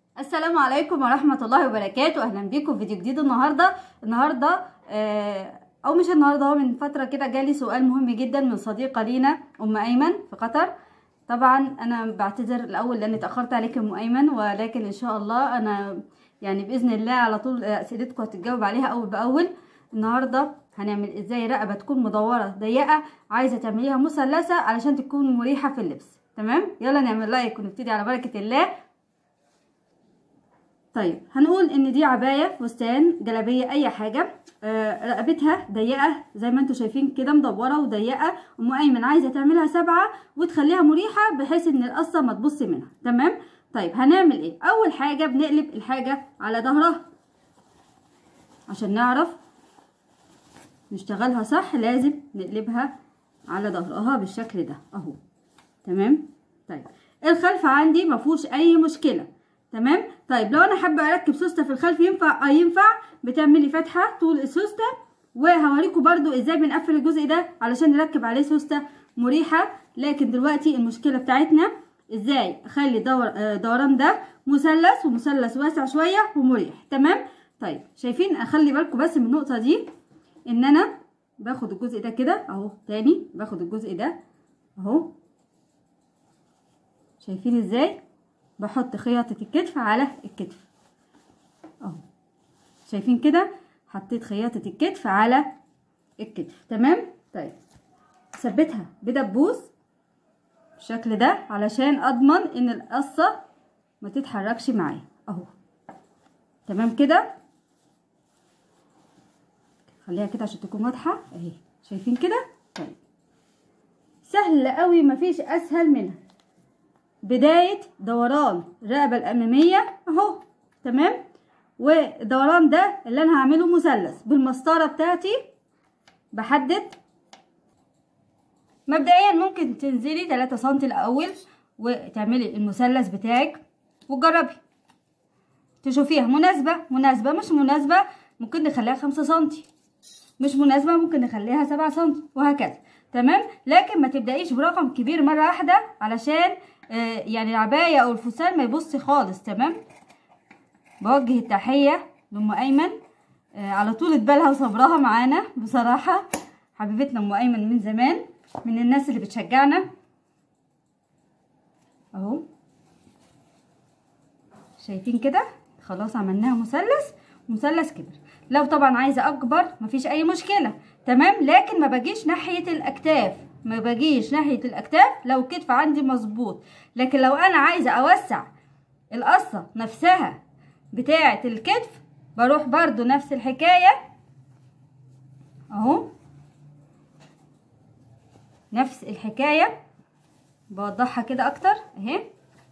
السلام عليكم ورحمة الله وبركاته أهلا بيكم في فيديو جديد النهاردة النهاردة آه، أو مش النهاردة هو من فترة كده جالي سؤال مهم جدا من صديقة لينا أم أيمن في قطر طبعا أنا بعتذر الأول لأني اتأخرت عليك يا أم أيمن ولكن إن شاء الله أنا يعني بإذن الله على طول أسئلتكم هتتجاوب عليها أول بأول النهاردة هنعمل ازاي رقبة تكون مدورة ضيقة عايزة تعمليها مثلثة علشان تكون مريحة في اللبس تمام يلا نعمل لايك ونبتدي على بركة الله طيب هنقول ان دي عباية فستان جلابية اي حاجة آه رقبتها ضيقة زي ما انتم شايفين كده مدورة وضيقة ام ايمن عايزة تعملها سبعة وتخليها مريحة بحيث ان القصة ما تبص منها تمام طيب هنعمل ايه اول حاجة بنقلب الحاجة على ظهرها عشان نعرف نشتغلها صح لازم نقلبها على ظهرها بالشكل ده اهو تمام طيب الخلف عندي ما فيهوش اي مشكله تمام طيب لو انا حابه اركب سوسته في الخلف ينفع اه ينفع بتعملي فتحه طول السوسته وهوريكم برضو ازاي بنقفل الجزء ده علشان نركب عليه سوسته مريحه لكن دلوقتي المشكله بتاعتنا ازاي اخلي دور آه دوران ده مثلث ومثلث واسع شويه ومريح تمام طيب شايفين اخلي بالكم بس من النقطه دي ان انا باخد الجزء ده كده اهو تاني باخد الجزء ده اهو شايفين ازاي بحط خياطة الكتف على الكتف اهو شايفين كده حطيت خياطة الكتف على الكتف تمام طيب ثبتها بدبوس بالشكل ده علشان اضمن ان القصة ما تتحركش معايا اهو تمام كده خليها كده عشان تكون واضحة اهي شايفين كده طيب سهل قوي مفيش اسهل منها بداية دوران الرقبة الأمامية أهو تمام والدوران ده اللي أنا هعمله مثلث بالمسطرة بتاعتي بحدد مبدئيا ممكن تنزلي 3 سنتي الأول وتعملي المثلث بتاعك وتجربي تشوفيها مناسبة مناسبة مش مناسبة ممكن نخليها 5 سنتي مش مناسبة ممكن نخليها 7 سنتي وهكذا تمام لكن ما تبدأيش برقم كبير مرة واحدة علشان يعني العباية او الفستان ما يبص خالص تمام بوجه التحية لأم أيمن على طولة بالها وصبرها معانا بصراحة حبيبتنا أم أيمن من زمان من الناس اللي بتشجعنا اهو شايفين كده خلاص عملناها مثلث مثلث كبر لو طبعا عايزة أكبر مفيش أي مشكلة تمام لكن ما باجيش ناحية الأكتاف ما باجيش ناحية الأكتاف لو الكتف عندي مظبوط لكن لو أنا عايزة أوسع القصة نفسها بتاعة الكتف بروح برضو نفس الحكاية أهو نفس الحكاية بوضحها كده أكتر أهي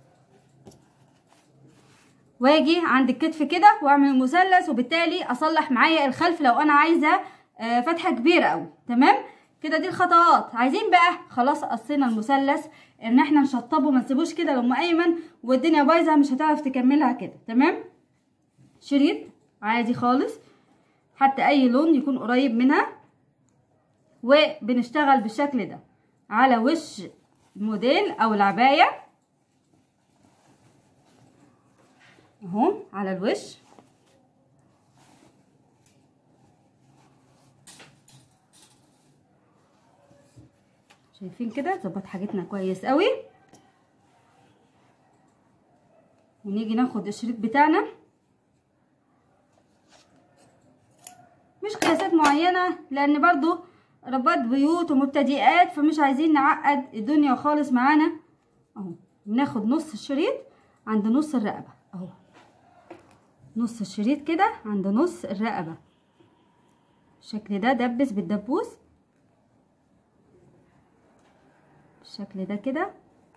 واجي عند الكتف كده واعمل مثلث وبالتالي اصلح معايا الخلف لو انا عايزه فتحه كبيره قوي تمام كده دي الخطوات عايزين بقى خلاص قصينا المثلث ان احنا نشطبه ما نسيبوش كده لام ايمن والدنيا بايظه مش هتعرف تكملها كده تمام شريط عادي خالص حتى اي لون يكون قريب منها وبنشتغل بالشكل ده على وش الموديل او العبايه اهو على الوش شايفين كده ظبط حاجتنا كويس قوي ونيجي ناخد الشريط بتاعنا مش قياسات معينة لان برضو ربات بيوت ومبتدئات فمش عايزين نعقد الدنيا خالص معانا اهو بناخد نص الشريط عند نص الرقبة اهو نص الشريط كده عند نص الرقبة الشكل ده دبس بالدبوس بالشكل ده كده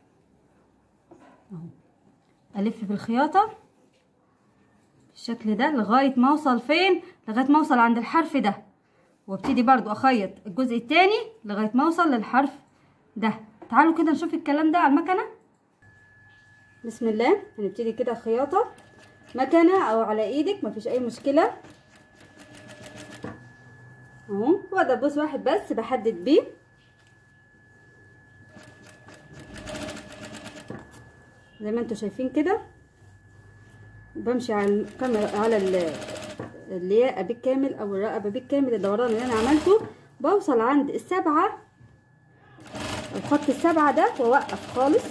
اهو الف بالخياطة بالشكل ده لغاية ما اوصل فين لغاية ما اوصل عند الحرف ده وابتدي برضو اخيط الجزء التاني لغاية ما اوصل للحرف ده تعالوا كده نشوف الكلام ده على المكنة بسم الله هنبتدي كده خياطة مكنة او على ايدك مفيش اي مشكلة اهو وده بص واحد بس بحدد بيه زي ما انتوا شايفين كده بمشي على الكاميرا على ال- الياقة بالكامل او الرقبة بالكامل الدوران اللي انا عملته بوصل عند السبعة الخط السبعة ده واوقف خالص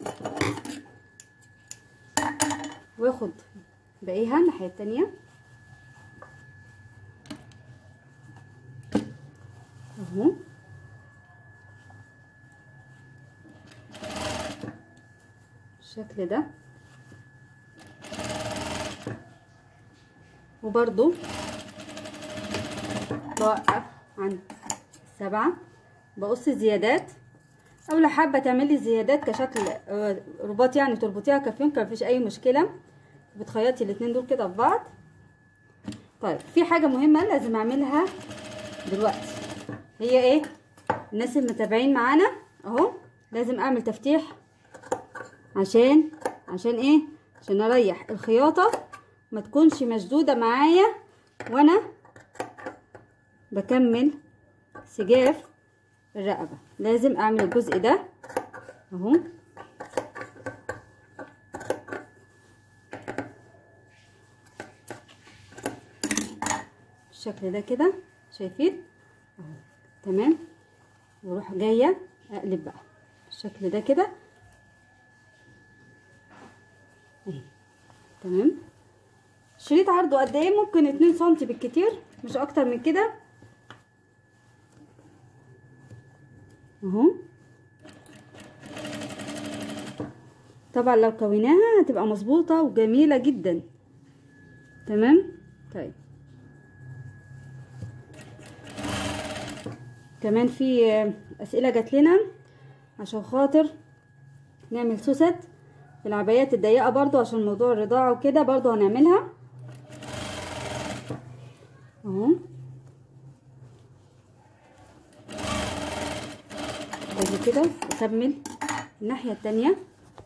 واخد باقيها الناحية التانية اهو بالشكل ده وبرضو بوقف عند سبعة بقص زيادات او لو حابه تعملي زيادات كشكل آه، رباط يعني تربطيها كفيونكه مفيش اي مشكله بتخيطي الاتنين دول كده في بعض طيب في حاجه مهمه لازم اعملها دلوقتي هي ايه الناس المتابعين معانا اهو لازم اعمل تفتيح عشان عشان ايه عشان اريح الخياطه ما تكونش مشدوده معايا وانا بكمل سجاف الرقبه لازم اعمل الجزء ده اهو بالشكل ده كده شايفين اهو تمام واروح جايه اقلب بقى بالشكل ده كده اهي تمام شريط عرضه قد ايه ممكن اتنين سنتي بالكتير مش اكتر من كده اهو طبعا لو كويناها هتبقى مظبوطه وجميله جدا تمام طيب كمان في اسئله جات لنا عشان خاطر نعمل سوست في العبايات الضيقه برضو عشان موضوع الرضاعه وكده برضو هنعملها اهو باجي كده اكمل الناحيه التانية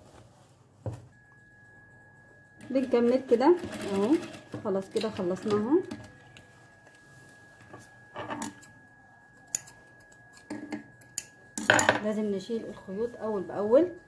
بنكمل كده اهو خلاص كده خلصناها لازم نشيل الخيوط اول باول